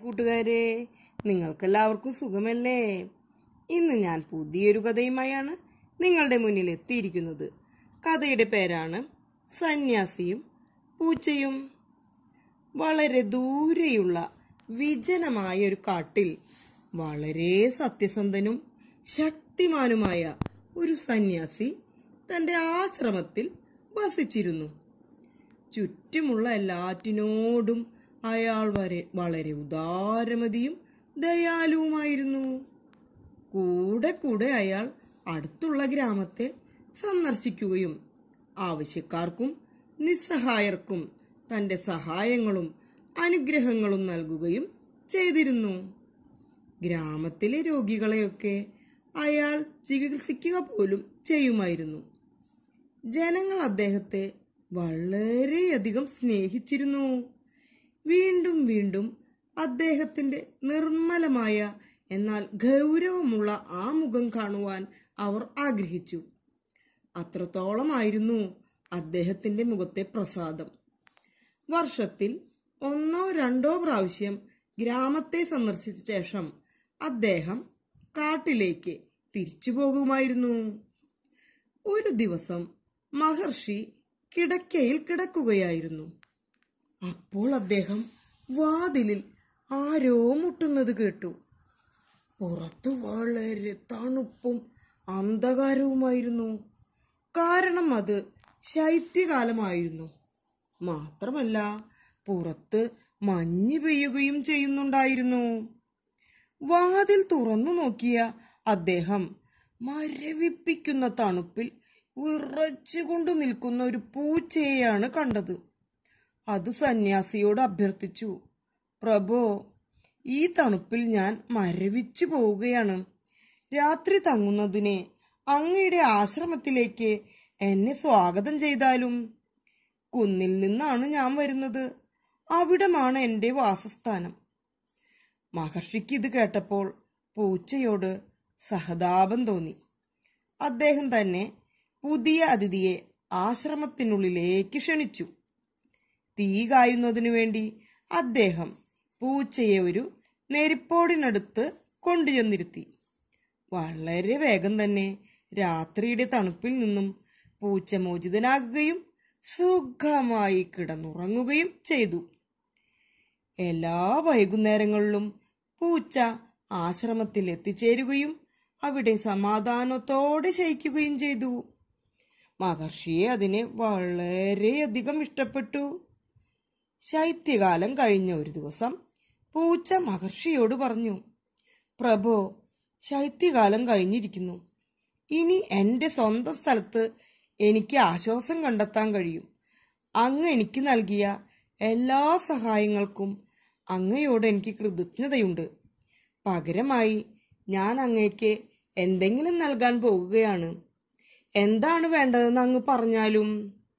കൂട്ടുകാരെ നിങ്ങൾക്കെല്ലാവർക്കും സുഖമല്ലേ ഇന്ന് ഞാൻ പുതിയൊരു കഥയുമായാണ് നിങ്ങളുടെ മുന്നിൽ എത്തിയിരിക്കുന്നത് കഥയുടെ പേരാണ് സന്യാസിയും പൂച്ചയും വളരെ ദൂരെയുള്ള വിജനമായ ഒരു കാട്ടിൽ വളരെ സത്യസന്ധനും ശക്തിമാനുമായ ഒരു സന്യാസി തന്റെ ആശ്രമത്തിൽ വസിച്ചിരുന്നു ചുറ്റുമുള്ള എല്ലാറ്റിനോടും അയാൾ വരെ വളരെ ഉദാരമതിയും ദയാലുവുമായിരുന്നു കൂടെ കൂടെ അയാൾ അടുത്തുള്ള ഗ്രാമത്തെ സന്ദർശിക്കുകയും ആവശ്യക്കാർക്കും നിസ്സഹായർക്കും തന്റെ സഹായങ്ങളും അനുഗ്രഹങ്ങളും നൽകുകയും ചെയ്തിരുന്നു ഗ്രാമത്തിലെ രോഗികളെയൊക്കെ അയാൾ ചികിത്സിക്കുക പോലും ചെയ്യുമായിരുന്നു ജനങ്ങൾ അദ്ദേഹത്തെ വളരെയധികം സ്നേഹിച്ചിരുന്നു വീണ്ടും വീണ്ടും അദ്ദേഹത്തിന്റെ നിർമ്മലമായ എന്നാൽ ഗൗരവമുള്ള ആ മുഖം കാണുവാൻ അവർ ആഗ്രഹിച്ചു അത്രത്തോളമായിരുന്നു അദ്ദേഹത്തിന്റെ മുഖത്തെ പ്രസാദം വർഷത്തിൽ ഒന്നോ രണ്ടോ പ്രാവശ്യം ഗ്രാമത്തെ സന്ദർശിച്ച ശേഷം അദ്ദേഹം കാട്ടിലേക്ക് തിരിച്ചു പോകുമായിരുന്നു ഒരു ദിവസം മഹർഷി കിടക്കയിൽ കിടക്കുകയായിരുന്നു അപ്പോൾ അദ്ദേഹം വാതിലിൽ ആരോ മുട്ടുന്നത് കേട്ടു പുറത്ത് വളരെ തണുപ്പും അന്ധകാരവുമായിരുന്നു കാരണം അത് ശൈത്യകാലമായിരുന്നു മാത്രമല്ല പുറത്ത് മഞ്ഞ് പെയ്യുകയും ചെയ്യുന്നുണ്ടായിരുന്നു വാതിൽ തുറന്നു നോക്കിയ അദ്ദേഹം മരവിപ്പിക്കുന്ന തണുപ്പിൽ വിറച്ചുകൊണ്ട് നിൽക്കുന്ന ഒരു പൂച്ചയെയാണ് കണ്ടത് അത് സന്യാസിയോട് അഭ്യർത്ഥിച്ചു പ്രഭോ ഈ തണുപ്പിൽ ഞാൻ മരവിച്ചു പോവുകയാണ് രാത്രി തങ്ങുന്നതിനെ അങ്ങയുടെ ആശ്രമത്തിലേക്ക് എന്നെ സ്വാഗതം ചെയ്താലും കുന്നിൽ നിന്നാണ് ഞാൻ വരുന്നത് അവിടമാണ് എൻ്റെ വാസസ്ഥാനം മഹർഷിക്ക് ഇത് കേട്ടപ്പോൾ പൂച്ചയോട് സഹതാപം തോന്നി അദ്ദേഹം തന്നെ പുതിയ അതിഥിയെ ആശ്രമത്തിനുള്ളിലേക്ക് ക്ഷണിച്ചു തീ കായുന്നതിനു വേണ്ടി അദ്ദേഹം പൂച്ചയെ ഒരു നെരിപ്പോടിനടുത്ത് കൊണ്ടുചെന്നിരുത്തി വളരെ വേഗം തന്നെ രാത്രിയുടെ തണുപ്പിൽ നിന്നും പൂച്ച മോചിതനാകുകയും സുഖമായി കിടന്നുറങ്ങുകയും ചെയ്തു എല്ലാ വൈകുന്നേരങ്ങളിലും പൂച്ച ആശ്രമത്തിൽ എത്തിച്ചേരുകയും അവിടെ സമാധാനത്തോടെ ശയിക്കുകയും ചെയ്തു മഹർഷിയെ അതിനെ വളരെയധികം ഇഷ്ടപ്പെട്ടു ശൈത്യകാലം കഴിഞ്ഞ ഒരു ദിവസം പൂച്ച മഹർഷിയോട് പറഞ്ഞു പ്രഭോ ശൈത്യകാലം കഴിഞ്ഞിരിക്കുന്നു ഇനി എൻ്റെ സ്വന്തം സ്ഥലത്ത് എനിക്ക് ആശ്വാസം കണ്ടെത്താൻ കഴിയും അങ്ങ് എനിക്ക് നൽകിയ എല്ലാ സഹായങ്ങൾക്കും അങ്ങയോട് എനിക്ക് കൃതജ്ഞതയുണ്ട് പകരമായി ഞാൻ അങ്ങയ്ക്ക് എന്തെങ്കിലും നൽകാൻ പോകുകയാണ് എന്താണ് വേണ്ടതെന്ന് അങ്ങ് പറഞ്ഞാലും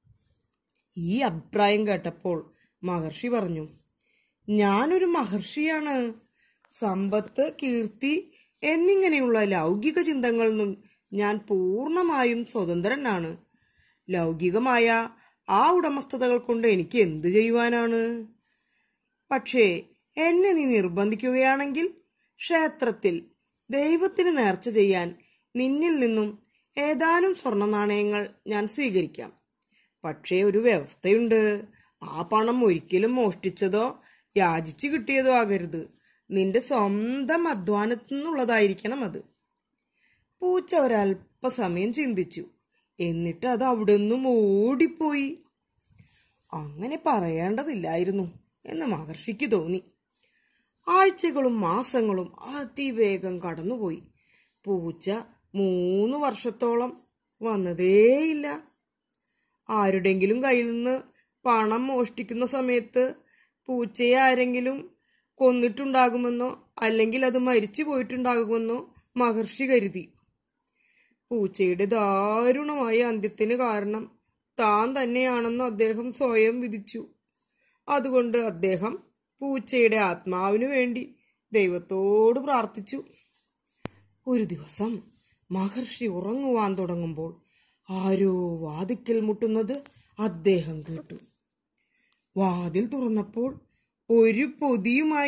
ഈ അഭിപ്രായം കേട്ടപ്പോൾ മഹർഷി പറഞ്ഞു ഞാനൊരു മഹർഷിയാണ് സമ്പത്ത് കീർത്തി എന്നിങ്ങനെയുള്ള ലൗകിക ചിന്തകളിൽ നിന്നും ഞാൻ പൂർണ്ണമായും സ്വതന്ത്രനാണ് ലൗകികമായ ആ ഉടമസ്ഥതകൾ കൊണ്ട് എനിക്ക് എന്തു ചെയ്യുവാനാണ് പക്ഷേ എന്നെ നീ നിർബന്ധിക്കുകയാണെങ്കിൽ ക്ഷേത്രത്തിൽ ദൈവത്തിന് നേർച്ച ചെയ്യാൻ നിന്നിൽ നിന്നും ഏതാനും സ്വർണ്ണ നാണയങ്ങൾ ഞാൻ സ്വീകരിക്കാം പക്ഷേ ഒരു വ്യവസ്ഥയുണ്ട് ആ പണം ഒരിക്കലും മോഷ്ടിച്ചതോ യാചിച്ചു കിട്ടിയതോ ആകരുത് നിന്റെ സ്വന്തം അധ്വാനത്തിൽ നിന്നുള്ളതായിരിക്കണം അത് പൂച്ച ഒരല്പസമയം ചിന്തിച്ചു എന്നിട്ട് അത് അവിടെ നിന്നും ഓടിപ്പോയി അങ്ങനെ പറയേണ്ടതില്ലായിരുന്നു എന്ന് മഹർഷിക്ക് തോന്നി ആഴ്ചകളും മാസങ്ങളും അതിവേഗം കടന്നുപോയി പൂച്ച മൂന്ന് വർഷത്തോളം വന്നതേയില്ല ആരുടെങ്കിലും കയ്യിൽ നിന്ന് പണം മോഷ്ടിക്കുന്ന സമയത്ത് പൂച്ചയെ ആരെങ്കിലും കൊന്നിട്ടുണ്ടാകുമെന്നോ അല്ലെങ്കിൽ അത് മരിച്ചു പോയിട്ടുണ്ടാകുമെന്നോ മഹർഷി കരുതി പൂച്ചയുടെ ദാരുണമായ അന്ത്യത്തിന് കാരണം താൻ തന്നെയാണെന്ന് അദ്ദേഹം സ്വയം വിധിച്ചു അതുകൊണ്ട് അദ്ദേഹം പൂച്ചയുടെ ആത്മാവിനു വേണ്ടി ദൈവത്തോട് പ്രാർത്ഥിച്ചു ഒരു ദിവസം മഹർഷി ഉറങ്ങുവാൻ തുടങ്ങുമ്പോൾ ആരോ വാതിക്കൽ മുട്ടുന്നത് അദ്ദേഹം കേട്ടു വാതിൽ തുറന്നപ്പോൾ ഒരു പൊതിയുമായി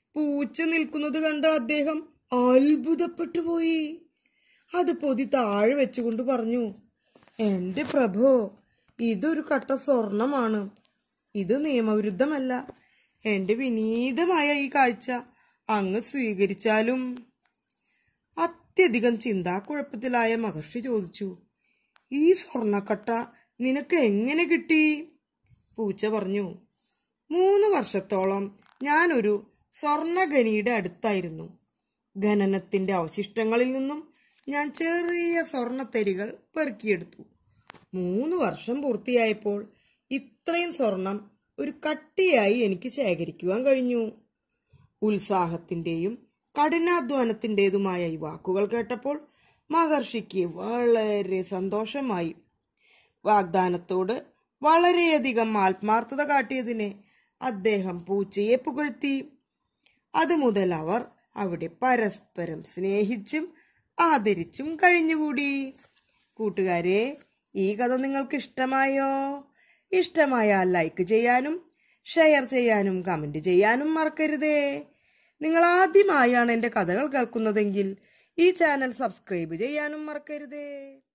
പൂച്ച നിൽക്കുന്നത് കണ്ട അദ്ദേഹം അത്ഭുതപ്പെട്ടു പോയി അത് പൊതി താഴെ വെച്ചുകൊണ്ട് പറഞ്ഞു എന്റെ പ്രഭോ ഇതൊരു കട്ട സ്വർണമാണ് ഇത് നിയമവിരുദ്ധമല്ല എന്റെ വിനീതമായ ഈ കാഴ്ച അങ്ങ് സ്വീകരിച്ചാലും അത്യധികം ചിന്താക്കുഴപ്പത്തിലായ മഹർഷി ചോദിച്ചു ഈ സ്വർണക്കട്ട നിനക്ക് എങ്ങനെ കിട്ടി പൂച്ച പറഞ്ഞു മൂന്ന് വർഷത്തോളം ഞാനൊരു സ്വർണഖനിയുടെ അടുത്തായിരുന്നു ഖനനത്തിന്റെ അവശിഷ്ടങ്ങളിൽ നിന്നും ഞാൻ ചെറിയ സ്വർണത്തരികൾ പെറുക്കിയെടുത്തു മൂന്ന് വർഷം പൂർത്തിയായപ്പോൾ ഇത്രയും സ്വർണം ഒരു കട്ടിയായി എനിക്ക് ശേഖരിക്കുവാൻ കഴിഞ്ഞു ഉത്സാഹത്തിന്റെയും കഠിനാധ്വാനത്തിൻ്റെതുമായ ഈ വാക്കുകൾ കേട്ടപ്പോൾ മഹർഷിക്ക് വളരെ സന്തോഷമായി വാഗ്ദാനത്തോട് വളരെയധികം ആത്മാർത്ഥത കാട്ടിയതിനെ അദ്ദേഹം പൂച്ചയെ പുകഴ്ത്തി അതുമുതൽ അവർ അവിടെ പരസ്പരം സ്നേഹിച്ചും ആദരിച്ചും കഴിഞ്ഞുകൂടി കൂട്ടുകാരെ ഈ കഥ നിങ്ങൾക്ക് ഇഷ്ടമായോ ഇഷ്ടമായാൽ ലൈക്ക് ചെയ്യാനും ഷെയർ ചെയ്യാനും കമൻറ്റ് ചെയ്യാനും മറക്കരുതേ നിങ്ങൾ ആദ്യമായാണ് എൻ്റെ കഥകൾ കേൾക്കുന്നതെങ്കിൽ ഈ ചാനൽ സബ്സ്ക്രൈബ് ചെയ്യാനും മറക്കരുതേ